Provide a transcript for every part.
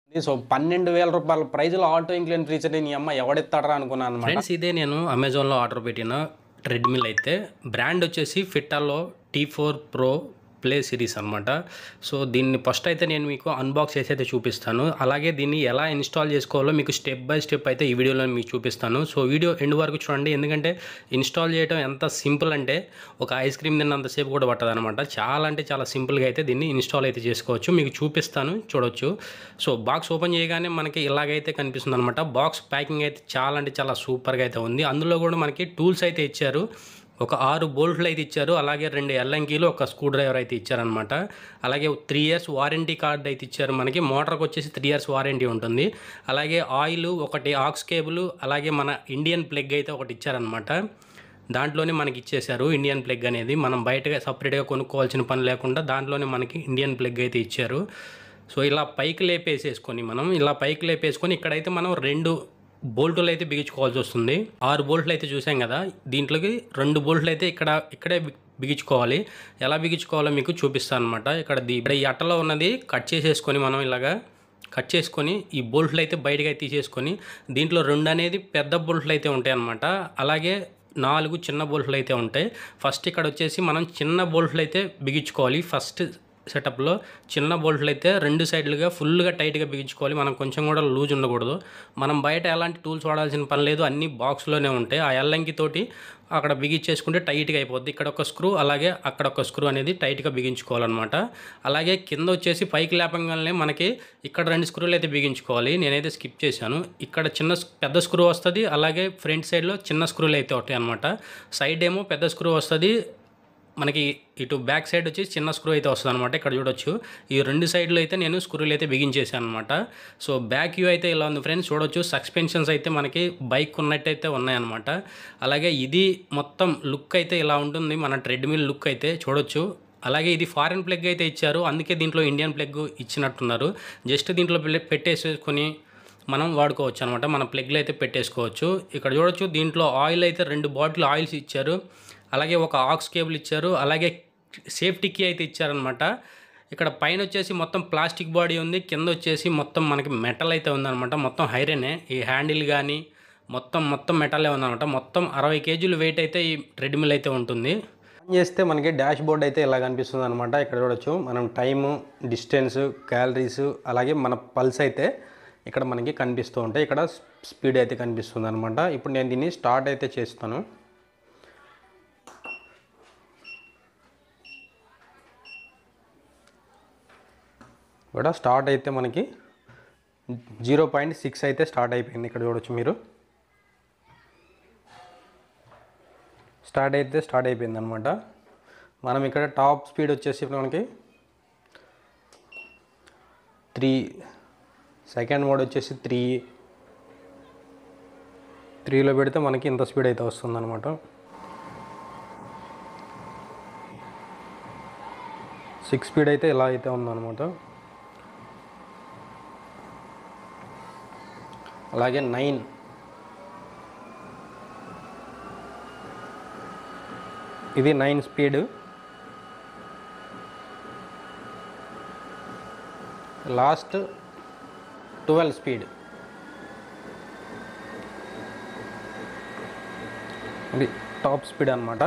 so పన్నెండు వేల రూపాయల ప్రైజ్లో ఆటో ఇంక్లైన్ ఫీచర్ నీ అమ్మ ఎవడెత్తాడరా అనుకున్నాను అనమాట ఫ్రెండ్స్ ఇదే నేను అమెజాన్లో ఆర్డర్ పెట్టిన ట్రెడ్మిల్ అయితే బ్రాండ్ వచ్చేసి ఫిట్టాలో T four pro play series అనమాట సో దీన్ని ఫస్ట్ అయితే నేను మీకు అన్బాక్స్ చేసి అయితే చూపిస్తాను అలాగే దీన్ని ఎలా ఇన్స్టాల్ చేసుకోవాలో మీకు స్టెప్ బై స్టెప్ అయితే ఈ వీడియోలో మీకు చూపిస్తాను సో వీడియో ఎండ్ వరకు చూడండి ఎందుకంటే ఇన్స్టాల్ చేయడం ఎంత సింపుల్ అంటే ఒక ఐస్ క్రీమ్ తిన్నంతసేపు కూడా పట్టదు అనమాట చాలా అంటే చాలా సింపుల్గా అయితే దీన్ని ఇన్స్టాల్ అయితే చేసుకోవచ్చు మీకు చూపిస్తాను చూడొచ్చు సో బాక్స్ ఓపెన్ చేయగానే మనకి ఇలాగైతే కనిపిస్తుంది అనమాట బాక్స్ ప్యాకింగ్ అయితే చాలా అంటే చాలా సూపర్గా అయితే ఉంది అందులో కూడా మనకి టూల్స్ అయితే ఇచ్చారు ఒక ఆరు బోల్ట్లు అయితే ఇచ్చారు అలాగే రెండు ఎల్లంకీలు ఒక స్క్రూ డ్రైవర్ అయితే ఇచ్చారనమాట అలాగే త్రీ ఇయర్స్ వారంటీ కార్డ్ అయితే ఇచ్చారు మనకి మోటార్కి వచ్చేసి త్రీ ఇయర్స్ వారంటీ ఉంటుంది అలాగే ఆయిల్ ఒకటి ఆక్స్ కేబుల్ అలాగే మన ఇండియన్ ప్లగ్ అయితే ఒకటి ఇచ్చారనమాట దాంట్లోనే మనకి ఇచ్చేశారు ఇండియన్ ప్లగ్ అనేది మనం బయటగా సపరేట్గా కొనుక్కోవాల్సిన పని లేకుండా దాంట్లోనే మనకి ఇండియన్ ప్లగ్ అయితే ఇచ్చారు సో ఇలా పైకి లేపేసేసుకొని మనం ఇలా పైకి లేపేసుకొని ఇక్కడైతే మనం రెండు బోల్టులు అయితే బిగించుకోవాల్సి వస్తుంది ఆరు బోల్ట్లు అయితే చూసాం కదా దీంట్లోకి రెండు బోల్ట్లు అయితే ఇక్కడ ఇక్కడే బి- బిగించుకోవాలి ఎలా బిగించుకోవాలో మీకు చూపిస్తాను అనమాట ఇక్కడ ది- ఇక్కడ ఈ అట్టలో ఉన్నది కట్ చేసేసుకొని మనం ఇలాగా కట్ చేసుకొని ఈ బోల్ట్లు అయితే బయటకు అయితే తీసేసుకొని దీంట్లో రెండు అనేది పెద్ద బోల్ట్లు అయితే ఉంటాయి అన్నమాట అలాగే నాలుగు చిన్న బోల్ట్లు అయితే ఉంటాయి ఫస్ట్ ఇక్కడ వచ్చేసి మనం చిన్న బోల్ట్లు అయితే బిగించుకోవాలి ఫస్ట్ సెటప్లో చిన్న బోల్ట్లు అయితే రెండు సైడ్లుగా ఫుల్గా టైట్గా బిగించుకోవాలి మనం కొంచెం కూడా లూజ్ ఉండకూడదు మనం బయట ఎలాంటి టూల్స్ వాడాల్సిన పని లేదు అన్ని బాక్స్లోనే ఉంటాయి ఆ ఎల్లంకి తోటి అక్కడ బిగించేసుకుంటే టైట్గా అయిపోద్ది ఇక్కడ ఒక స్క్రూ అలాగే అక్కడ ఒక స్క్రూ అనేది టైట్గా బిగించుకోవాలన్నమాట అలాగే కింద వచ్చేసి పైకి లేపంగానే మనకి ఇక్కడ రెండు స్క్రూలు అయితే బిగించుకోవాలి నేనైతే స్కిప్ చేశాను ఇక్కడ చిన్న స్- పెద్ద స్క్రూ వస్తుంది అలాగే ఫ్రంట్ సైడ్లో చిన్న స్క్రూలు అయితే ఉంటాయి అనమాట సైడ్ ఏమో పెద్ద స్క్రూ వస్తుంది మనకి ఇటు బ్యాక్ సైడ్ వచ్చి చిన్న స్క్రూ అయితే వస్తుంది అనమాట ఇక్కడ చూడొచ్చు ఈ రెండు సైడ్లు అయితే నేను స్క్రూలు అయితే బిగించేసాను అనమాట సో బ్యాక్ వ్యూ అయితే ఇలా ఉంది ఫ్రెండ్స్ చూడొచ్చు సస్పెన్షన్స్ అయితే మనకి బైక్ ఉన్నట్టయితే ఉన్నాయన్నమాట అలాగే ఇది మొత్తం లుక్ అయితే ఇలా ఉంటుంది మన ట్రెడ్మిల్ లుక్ అయితే చూడొచ్చు అలాగే ఇది ఫారెన్ ప్లగ్ అయితే ఇచ్చారు అందుకే దీంట్లో ఇండియన్ ప్లగ్ ఇచ్చినట్టున్నారు జస్ట్ దీంట్లో పె- పెట్టేసుకొని మనం వాడుకోవచ్చు అనమాట మన ప్లగ్లు అయితే పెట్టేసుకోవచ్చు ఇక్కడ చూడొచ్చు దీంట్లో ఆయిల్ అయితే రెండు బాటిల్ ఆయిల్స్ ఇచ్చారు అలాగే ఒక ఆక్స్ కేబుల్ ఇచ్చారు అలాగే సేఫ్టీ కీ అయితే ఇచ్చారనమాట ఇక్కడ పైన వచ్చేసి మొత్తం ప్లాస్టిక్ బాడీ ఉంది కింద వచ్చేసి మొత్తం మనకి మెటల్ అయితే ఉందన్నమాట మొత్తం హైరనే ఈ హ్యాండిల్ కానీ మొత్తం మొత్తం మెటలే ఉందన్నమాట మొత్తం అరవై కేజీలు వెయిట్ అయితే ఈ ట్రెడ్మిల్ అయితే ఉంటుంది ఆన్ చేస్తే మనకి డాష్ బోర్డ్ అయితే ఇలా కనిపిస్తుంది అనమాట ఇక్కడ చూడొచ్చు మనం టైము డిస్టెన్స్ క్యాలరీస్ అలాగే మన పల్స్ అయితే ఇక్కడ మనకి కనిపిస్తూ ఉంటాయి ఇక్కడ స్పీడ్ అయితే కనిపిస్తుంది అనమాట ఇప్పుడు నేను దీన్ని స్టార్ట్ అయితే చేస్తాను కూడా స్టార్ట్ అయితే మనకి జీరో పాయింట్ సిక్స్ అయితే స్టార్ట్ అయిపోయింది ఇక్కడ చూడొచ్చు మీరు స్టార్ట్ అయితే స్టార్ట్ అయిపోయింది అనమాట మనం ఇక్కడ టాప్ స్పీడ్ వచ్చేసి మనకి త్రీ సెకండ్ మోడ్ వచ్చేసి త్రీ త్రీలో పెడితే మనకి ఇంత స్పీడ్ అయితే వస్తుంది అనమాట సిక్స్ స్పీడ్ అయితే ఇలా అయితే ఉందన్నమాట అలాగే నైన్ ఇది nine speed last twelve speed ఇది టాప్ స్పీడ్ అనమాట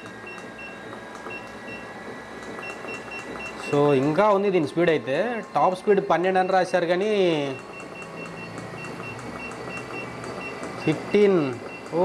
సో ఇంకా ఉంది దీని స్పీడ్ అయితే టాప్ స్పీడ్ పన్నెండు అని రాశారు కానీ ఫిఫ్టీన్ ఓ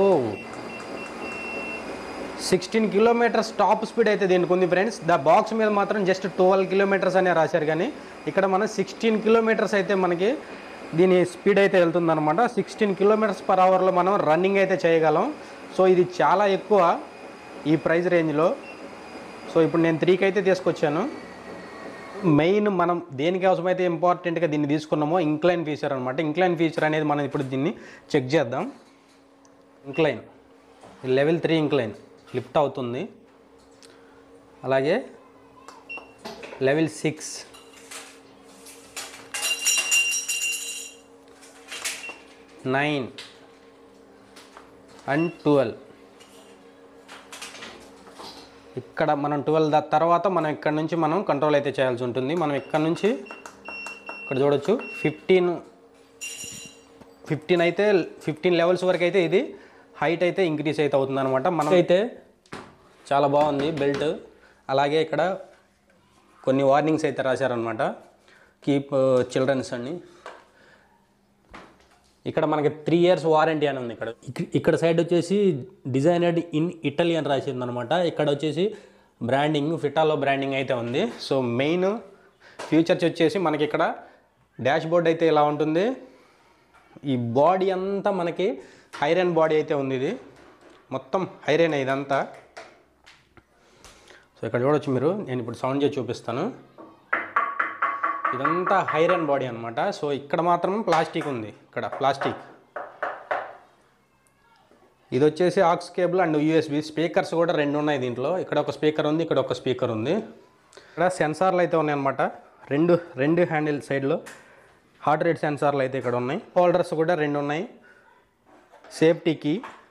సిక్స్టీన్ కిలోమీటర్స్ టాప్ స్పీడ్ అయితే దీనికి ఉంది ఫ్రెండ్స్ ద బాక్స్ మీద మాత్రం జస్ట్ ట్వెల్వ్ కిలోమీటర్స్ అనే రాశారు కానీ ఇక్కడ మనం సిక్స్టీన్ కిలోమీటర్స్ అయితే మనకి దీని స్పీడ్ అయితే వెళ్తుందన్నమాట సిక్స్టీన్ కిలోమీటర్స్ పర్ అవర్లో మనం రన్నింగ్ అయితే చేయగలం సో ఇది చాలా ఎక్కువ ఈ ప్రైస్ రేంజ్లో సో ఇప్పుడు నేను త్రీకి అయితే తీసుకొచ్చాను మెయిన్ మనం దేనికి అవసరమైతే ఇంపార్టెంట్గా దీన్ని తీసుకున్నామో ఇంక్లైన్ ఫీచర్ అనమాట ఇంక్లైన్ ఫీచర్ అనేది మనం ఇప్పుడు దీన్ని చెక్ చేద్దాం incline level three incline lift అవుతుంది అలాగే level six nine and twelve ఇక్కడ మనం ట్వెల్వ్ తర్వాత మనం ఇక్కడ నుంచి మనం కంట్రోల్ అయితే చేయాల్సి ఉంటుంది మనం ఇక్కడ నుంచి ఇక్కడ చూడొచ్చు ఫిఫ్టీన్ ఫిఫ్టీన్ అయితే ఫిఫ్టీన్ లెవెల్స్ వరకు అయితే ఇది హైట్ అయితే ఇంక్రీజ్ అయితే అవుతుంది అనమాట మనకైతే చాలా బాగుంది బెల్ట్ అలాగే ఇక్కడ కొన్ని వార్నింగ్స్ అయితే రాశారనమాట కీప్ చిల్డ్రన్స్ అని ఇక్కడ మనకి త్రీ ఇయర్స్ వారంటీ అని ఉంది ఇక్కడ ఇక్- ఇక్కడ సైడ్ వచ్చేసి డిజైనర్డ్ ఇన్ ఇటలీ అని రాసింది అనమాట ఇక్కడ వచ్చేసి బ్రాండింగ్ ఫిటాలో బ్రాండింగ్ అయితే ఉంది సో మెయిన్ ఫ్యూచర్స్ వచ్చేసి మనకి ఇక్కడ డాష్ బోర్డ్ అయితే ఇలా ఉంటుంది ఈ బాడీ అంతా మనకి హైరన్ బాడీ అయితే ఉంది ఇది మొత్తం హైరన్ ఇదంతా సో ఇక్కడ చూడొచ్చు మీరు నేను ఇప్పుడు సౌండ్ చేసి చూపిస్తాను ఇదంతా హైరన్ బాడీ అనమాట సో ఇక్కడ మాత్రం ప్లాస్టిక్ ఉంది ఇక్కడ ప్లాస్టిక్ ఇది వచ్చేసి aux cable and USB speakers కూడా రెండు ఉన్నాయి దీంట్లో ఇక్కడ ఒక స్పీకర్ ఉంది ఇక్కడ ఒక స్పీకర్ ఉంది ఇక్కడ సెన్సార్లు అయితే ఉన్నాయి అనమాట రెండు రెండు హ్యాండిల్ సైడ్లో హార్ట్ రేట్ సెన్సార్లు అయితే ఇక్కడ ఉన్నాయి హోల్డర్స్ కూడా రెండు ఉన్నాయి సేఫ్టీకి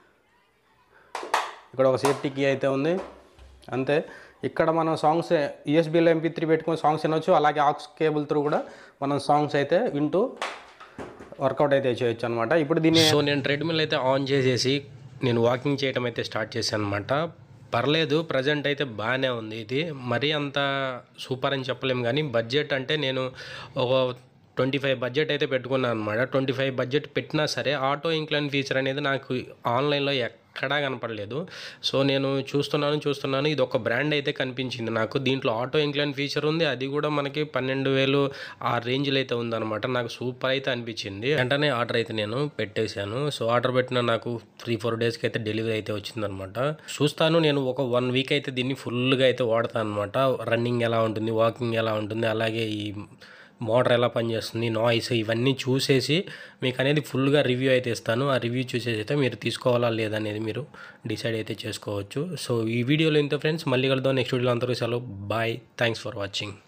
ఇక్కడ ఒక సేఫ్టీ కీ అయితే ఉంది అంతే ఇక్కడ మనం సాంగ్స్ యూఎస్బీలో ఎంపీ త్రీ పెట్టుకుని సాంగ్స్ వినొచ్చు అలాగే ఆక్స్ కేబుల్ త్రూ కూడా మనం సాంగ్స్ అయితే వింటూ వర్కౌట్ అయితే చేయొచ్చు అనమాట ఇప్పుడు దీన్ని సో నేను ట్రెడ్మిల్ అయితే ఆన్ చేసేసి నేను వాకింగ్ చేయడం అయితే స్టార్ట్ చేశాను అనమాట పర్లేదు ప్రజెంట్ అయితే బాగానే ఉంది ఇది మరీ అంత సూపర్ అని చెప్పలేము కానీ బడ్జెట్ అంటే నేను ఒక ట్వంటీ ఫైవ్ బడ్జెట్ అయితే పెట్టుకున్నాను అనమాట ట్వంటీ ఫైవ్ బడ్జెట్ పెట్టినా సరే ఆటో ఇంక్లైన్ ఫీచర్ అనేది నాకు ఆన్లైన్లో ఎక్కడా కనపడలేదు సో నేను చూస్తున్నాను చూస్తున్నాను ఇది ఒక బ్రాండ్ అయితే కనిపించింది నాకు దీంట్లో ఆటో ఇంక్లైన్ ఫీచర్ ఉంది అది కూడా మనకి పన్నెండు వేలు ఆ రేంజ్లో అయితే ఉందన్నమాట నాకు సూపర్ అయితే అనిపించింది వెంటనే ఆర్డర్ అయితే నేను పెట్టేశాను సో ఆర్డర్ పెట్టిన నాకు త్రీ ఫోర్ డేస్కి అయితే డెలివరీ అయితే వచ్చిందనమాట చూస్తాను నేను ఒక వన్ వీక్ అయితే దీన్ని ఫుల్గా అయితే వాడతాను అనమాట రన్నింగ్ ఎలా ఉంటుంది వాకింగ్ ఎలా ఉంటుంది అలాగే ఈ మోటార్ ఎలా పనిచేస్తుంది నాయిస్ ఇవన్నీ చూసేసి మీకు అనేది ఫుల్గా రివ్యూ అయితే ఇస్తాను ఆ రివ్యూ చూసేసి అయితే మీరు తీసుకోవాలా లేదనేది మీరు డిసైడ్ అయితే చేసుకోవచ్చు సో ఈ వీడియోలో ఇంత ఫ్రెండ్స్ మళ్ళీ కలుద్దాం నెక్స్ట్ వీడియోలో అందరూ సెలవు బాయ్ థ్యాంక్స్ ఫర్ వాచింగ్